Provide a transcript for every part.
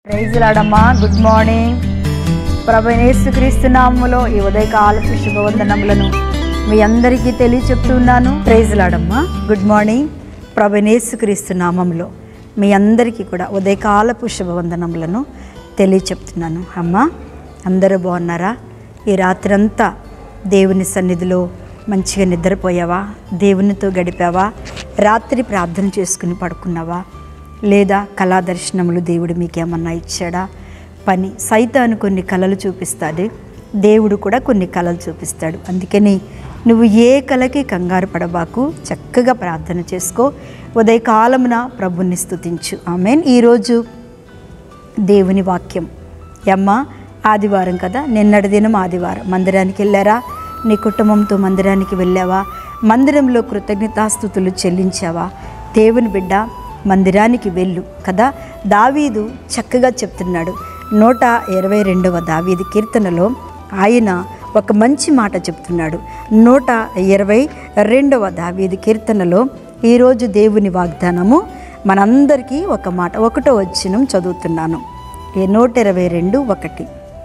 ప్రైజులాడమ్మా good morning ప్రభనేసుక్రీస్తు నామములో ఈ ఉదయకాలపు శుభవందనములను మీ అందరికీ తెలియచెప్తున్నాను ప్రైజులాడమ్మా గుడ్ మార్నింగ్ ప్రభనేసుక్రీస్తు నామంలో మీ అందరికీ కూడా ఉదయకాలపు శుభవందనములను తెలియచెప్తున్నాను అమ్మా అందరూ బాగున్నారా ఈ రాత్రంతా దేవుని సన్నిధిలో మంచిగా నిద్రపోయావా దేవునితో గడిపావా రాత్రి ప్రార్థన చేసుకుని పడుకున్నావా లేదా కళా దర్శనములు దేవుడు మీకేమన్నా ఇచ్చాడా పని సైతాను కొన్ని కళలు చూపిస్తాడు దేవుడు కూడా కొన్ని కళలు చూపిస్తాడు అందుకని నువ్వు ఏ కళకి కంగారు పడబాకు చక్కగా ప్రార్థన చేసుకో ఉదయకాలమున ప్రభుని స్తుతించు ఆమెన్ ఈరోజు దేవుని వాక్యం అమ్మ ఆదివారం కదా నిన్నటి దినం ఆదివారం మందిరానికి వెళ్ళారా నీ కుటుంబంతో మందిరానికి వెళ్ళావా మందిరంలో కృతజ్ఞతాస్థుతులు చెల్లించావా దేవుని బిడ్డ మందిరానికి వెళ్ళు కదా దావీదు చక్కగా చెప్తున్నాడు నూట ఇరవై రెండవ దావీది కీర్తనలో ఆయన ఒక మంచి మాట చెప్తున్నాడు నూట ఇరవై రెండవ దావీది కీర్తనలో ఈరోజు దేవుని వాగ్దానము మనందరికీ ఒక మాట ఒకటో వచ్చినం చదువుతున్నాను ఏ నూట ఇరవై రెండు ఒకటి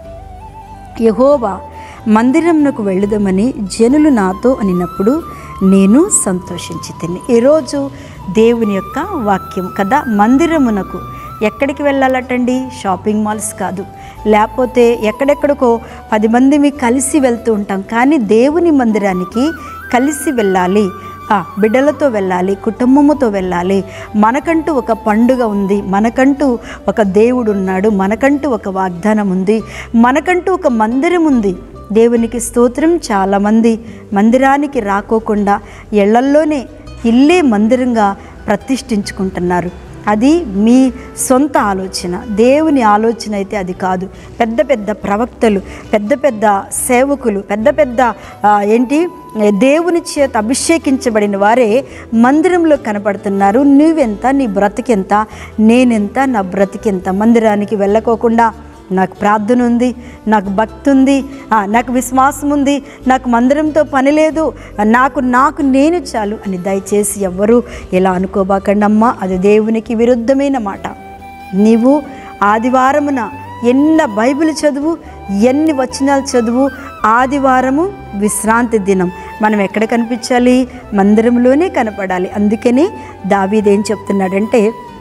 యహోవా మందిరమునకు వెళ్ళుదామని జనులు నాతో అనినప్పుడు నేను సంతోషించి తిని ఈరోజు దేవుని యొక్క వాక్యం కదా మందిరమునకు ఎక్కడికి వెళ్ళాలటండి షాపింగ్ మాల్స్ కాదు లేకపోతే ఎక్కడెక్కడికో పది మంది మీ కలిసి వెళ్తూ ఉంటాం కానీ దేవుని మందిరానికి కలిసి వెళ్ళాలి ఆ, బిడ్డలతో వెళ్ళాలి కుటుంబముతో వెళ్ళాలి మనకంటూ ఒక పండుగ ఉంది మనకంటూ ఒక దేవుడు ఉన్నాడు మనకంటూ ఒక వాగ్దానం ఉంది మనకంటూ ఒక మందిరం ఉంది దేవునికి స్తోత్రం చాలామంది మందిరానికి రాకోకుండా ఇళ్లల్లోనే ఇల్లే మందిరంగా ప్రతిష్ఠించుకుంటున్నారు అది మీ సొంత ఆలోచన దేవుని ఆలోచన అయితే అది కాదు పెద్ద పెద్ద ప్రవక్తలు పెద్ద పెద్ద సేవకులు పెద్ద పెద్ద ఆ, ఏంటి దేవుని చేత అభిషేకించబడిన వారే మందిరంలో కనపడుతున్నారు నువ్వెంత నీ బ్రతికెంత నేనెంత నా బ్రతికెంత మందిరానికి వెళ్ళకోకుండా నాకు ప్రార్థన ఉంది నాకు భక్తి ఉంది ఆ, నాకు విశ్వాసం ఉంది నాకు మందిరంతో పని లేదు నాకు నాకు నేను చాలు అని దయచేసి ఎవ్వరూ ఇలా అనుకోబాకండి అమ్మా అది దేవునికి విరుద్ధమైన మాట నీవు ఆదివారమున ఎన్న బైబిల్ చదువు ఎన్ని వచనాలు చదువు ఆదివారము విశ్రాంతి దినం మనం ఎక్కడ కనిపించాలి మందిరంలోనే కనపడాలి అందుకని దావీదేం చెప్తున్నాడంటే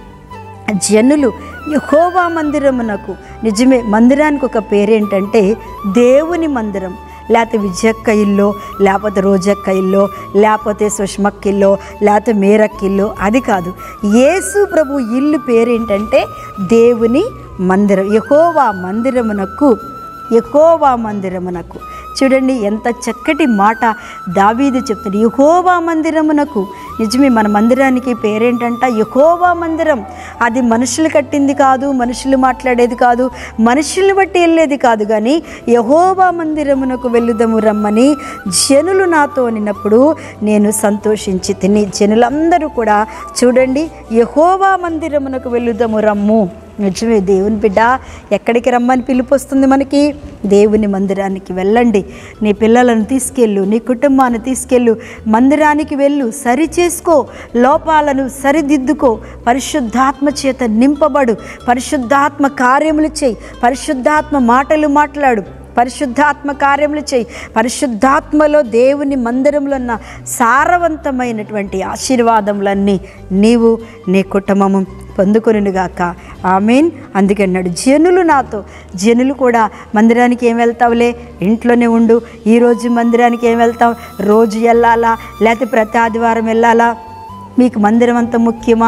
జనులు యహోవా మందిరమునకు నిజమే మందిరానికి ఒక పేరేంటంటే దేవుని మందిరం లేకపోతే విజయక్క ఇల్లు లేకపోతే రోజక్క ఇల్లు లేకపోతే సుష్మక్క ఇల్లు లేకపోతే మేరక్క ఇల్లు అది కాదు యేసు ప్రభు ఇల్లు పేరేంటంటే దేవుని మందిరం యహోవా మందిరమునకు యహోవా మందిరమునకు చూడండి ఎంత చక్కటి మాట దావీదు చెప్తుంది యహోవా మందిరమునకు నిజమే మన మందిరానికి పేరేంటంట యహోవా మందిరం అది మనుషులు కట్టింది కాదు మనుషులు మాట్లాడేది కాదు మనుషుల్ని బట్టి వెళ్ళేది కాదు కానీ యహోవా మందిరమునకు వెళ్ళుదము రమ్మని జనులు నాతో అనినప్పుడు నేను సంతోషించి తిని జనులందరూ కూడా చూడండి యహోవా మందిరమునకు వెళ్ళుదము రమ్ము నిజమే దేవుని బిడ్డ ఎక్కడికి రమ్మని పిలుపు వస్తుంది మనకి దేవుని మందిరానికి వెళ్ళండి నీ పిల్లలను తీసుకెళ్ళు నీ కుటుంబాన్ని తీసుకెళ్ళు మందిరానికి వెళ్ళు సరి చేసుకో లోపాలను సరిదిద్దుకో పరిశుద్ధాత్మ చేత నింపబడు పరిశుద్ధాత్మ కార్యములు చేయి పరిశుద్ధాత్మ మాటలు మాట్లాడు పరిశుద్ధాత్మ కార్యములు చేయి పరిశుద్ధాత్మలో దేవుని మందిరంలో ఉన్న సారవంతమైనటువంటి ఆశీర్వాదములన్నీ నీవు నీ కుటుంబము పొందుకొనుగాక ఆమెన్ అందుకే అన్నాడు జనులు నాతో జనులు కూడా మందిరానికి ఏం వెళ్తావులే ఇంట్లోనే ఉండు ఈరోజు మందిరానికి ఏం వెళ్తావు రోజు వెళ్ళాలా లేకపోతే ప్రతి ఆదివారం వెళ్ళాలా మీకు మందిరం అంత ముఖ్యమా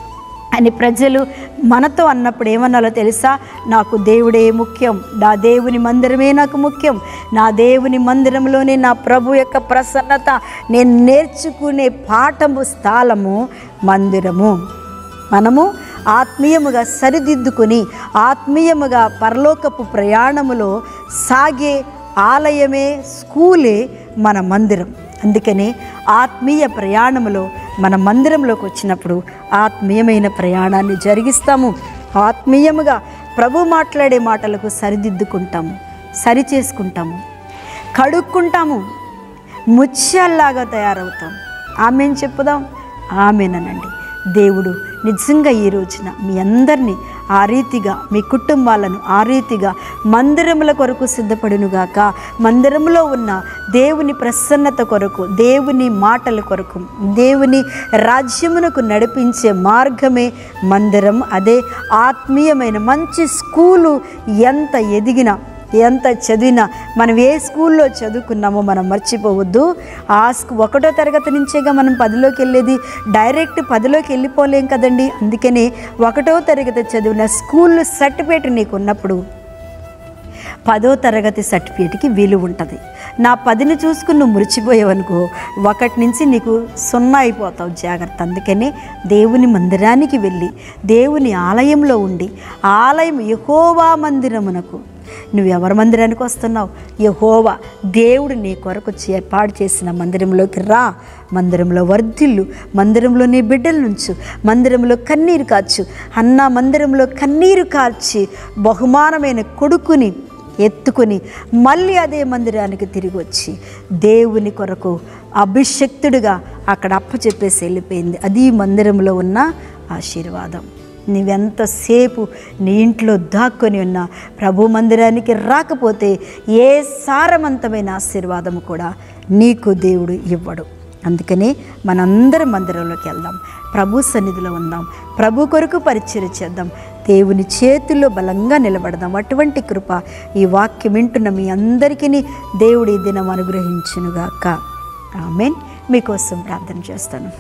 అని ప్రజలు మనతో అన్నప్పుడు ఏమన్నాలో తెలుసా నాకు దేవుడే ముఖ్యం నా దేవుని మందిరమే నాకు ముఖ్యం నా దేవుని మందిరంలోనే నా ప్రభు యొక్క ప్రసన్నత నేను నేర్చుకునే పాఠము స్థలము మందిరము మనము ఆత్మీయముగా సరిదిద్దుకొని ఆత్మీయముగా పరలోకపు ప్రయాణములో సాగే ఆలయమే స్కూలే మన మందిరం అందుకని ఆత్మీయ ప్రయాణములో మన మందిరంలోకి వచ్చినప్పుడు ఆత్మీయమైన ప్రయాణాన్ని జరిగిస్తాము ఆత్మీయముగా ప్రభు మాట్లాడే మాటలకు సరిదిద్దుకుంటాము సరి చేసుకుంటాము కడుక్కుంటాము ముత్యాల్లాగా తయారవుతాం ఆమెను చెప్పుదాం ఆమెననండి దేవుడు నిజంగా ఈ రోజున మీ అందరినీ ఆ రీతిగా మీ కుటుంబాలను ఆ రీతిగా మందిరముల కొరకు సిద్ధపడునుగాక మందిరంలో ఉన్న దేవుని ప్రసన్నత కొరకు దేవుని మాటల కొరకు దేవుని రాజ్యమునకు నడిపించే మార్గమే మందిరం అదే ఆత్మీయమైన మంచి స్కూలు ఎంత ఎదిగినా ఎంత చదివినా మనం ఏ స్కూల్లో చదువుకున్నామో మనం మర్చిపోవద్దు ఆ స్కూ ఒకటో తరగతి నుంచేగా మనం పదిలోకి వెళ్ళేది డైరెక్ట్ పదిలోకి వెళ్ళిపోలేం కదండి అందుకనే ఒకటో తరగతి చదివిన స్కూల్ సర్టిఫికేట్ నీకు ఉన్నప్పుడు పదో తరగతి సర్టిఫికేట్కి విలువ ఉంటుంది నా పదిని చూసుకుని నువ్వు మురిచిపోయావనుకో ఒకటి నుంచి నీకు సున్నా అయిపోతావు జాగ్రత్త అందుకనే దేవుని మందిరానికి వెళ్ళి దేవుని ఆలయంలో ఉండి ఆలయం యహోవా మందిరమునకు నువ్వు ఎవరి మందిరానికి వస్తున్నావు యహోవా దేవుడు నీ కొరకు ఏర్పాటు చేసిన మందిరంలోకి రా మందిరంలో వర్ధిల్లు మందిరంలో నీ బిడ్డల నుంచు మందిరంలో కన్నీరు కార్చు అన్న మందిరంలో కన్నీరు కార్చి బహుమానమైన కొడుకుని ఎత్తుకుని మళ్ళీ అదే మందిరానికి తిరిగి వచ్చి దేవుని కొరకు అభిషక్తుడిగా అక్కడ అప్ప చెప్పేసి వెళ్ళిపోయింది అది మందిరంలో ఉన్న ఆశీర్వాదం నీవెంతసేపు నీ ఇంట్లో దాక్కొని ఉన్నా ప్రభు మందిరానికి రాకపోతే ఏ సారవంతమైన ఆశీర్వాదము కూడా నీకు దేవుడు ఇవ్వడు అందుకని మనందరం మందిరంలోకి వెళ్దాం ప్రభు సన్నిధిలో ఉందాం ప్రభు కొరకు పరిచయం చేద్దాం దేవుని చేతుల్లో బలంగా నిలబడదాం అటువంటి కృప ఈ వాక్యం వింటున్న మీ అందరికీ దేవుడి దినం అనుగ్రహించునుగాక ఆమెన్ మీకోసం ప్రార్థన చేస్తాను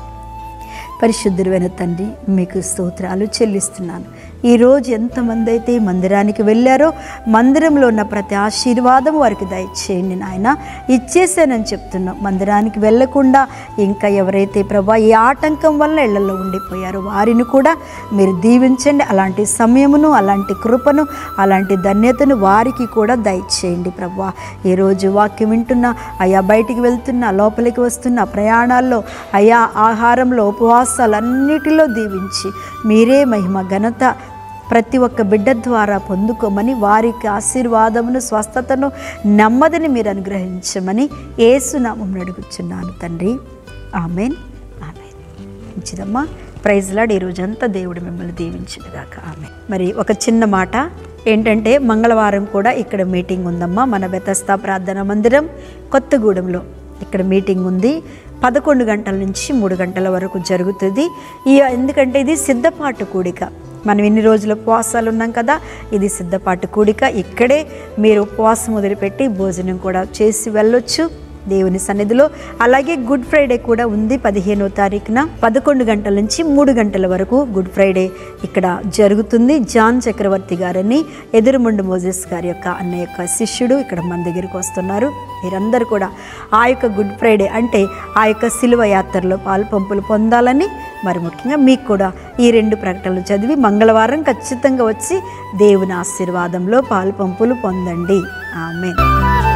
పరిశుద్ధుడైన తండ్రి మీకు స్తోత్రాలు చెల్లిస్తున్నాను ఈరోజు ఎంతమంది అయితే ఈ మందిరానికి వెళ్ళారో మందిరంలో ఉన్న ప్రతి ఆశీర్వాదం వారికి దయచేయండి నాయన ఇచ్చేసానని చెప్తున్నాం మందిరానికి వెళ్ళకుండా ఇంకా ఎవరైతే ప్రభా ఈ ఆటంకం వల్ల ఇళ్లలో ఉండిపోయారో వారిని కూడా మీరు దీవించండి అలాంటి సమయమును అలాంటి కృపను అలాంటి ధన్యతను వారికి కూడా దయచేయండి ప్రభా ఈరోజు వాక్యం వింటున్నా అయ్యా బయటికి వెళ్తున్నా లోపలికి వస్తున్న ప్రయాణాల్లో అయా ఆహారంలో ఉపవాసాలన్నిటిలో దీవించి మీరే మహిమ ఘనత ప్రతి ఒక్క బిడ్డ ద్వారా పొందుకోమని వారికి ఆశీర్వాదమును స్వస్థతను నెమ్మదిని మీరు అనుగ్రహించమని ఏసునామం అడుగుచున్నాను తండ్రి ఆమెన్ ఆమెన్ మంచిదమ్మా ప్రైజ్ లాడ్ ఈ రోజంతా దేవుడు మిమ్మల్ని దీవించినగాక ఆమె మరి ఒక చిన్న మాట ఏంటంటే మంగళవారం కూడా ఇక్కడ మీటింగ్ ఉందమ్మా మన బెతస్తా ప్రార్థన మందిరం కొత్తగూడెంలో ఇక్కడ మీటింగ్ ఉంది పదకొండు గంటల నుంచి మూడు గంటల వరకు జరుగుతుంది ఈ ఎందుకంటే ఇది సిద్ధపాటు కూడిక మనం ఇన్ని రోజులు ఉపవాసాలు ఉన్నాం కదా ఇది సిద్ధపాటు కూడిక ఇక్కడే మీరు ఉపవాసం మొదలుపెట్టి భోజనం కూడా చేసి వెళ్ళొచ్చు దేవుని సన్నిధిలో అలాగే గుడ్ ఫ్రైడే కూడా ఉంది పదిహేనో తారీఖున పదకొండు గంటల నుంచి మూడు గంటల వరకు గుడ్ ఫ్రైడే ఇక్కడ జరుగుతుంది జాన్ చక్రవర్తి గారని ఎదురుముండు మోజెస్ గారి యొక్క అన్న యొక్క శిష్యుడు ఇక్కడ మన దగ్గరికి వస్తున్నారు మీరందరూ కూడా ఆ యొక్క గుడ్ ఫ్రైడే అంటే ఆ యొక్క శిలువ యాత్రలో పాలు పంపులు పొందాలని మరి ముఖ్యంగా మీకు కూడా ఈ రెండు ప్రకటనలు చదివి మంగళవారం ఖచ్చితంగా వచ్చి దేవుని ఆశీర్వాదంలో పాలు పంపులు పొందండి ఆమె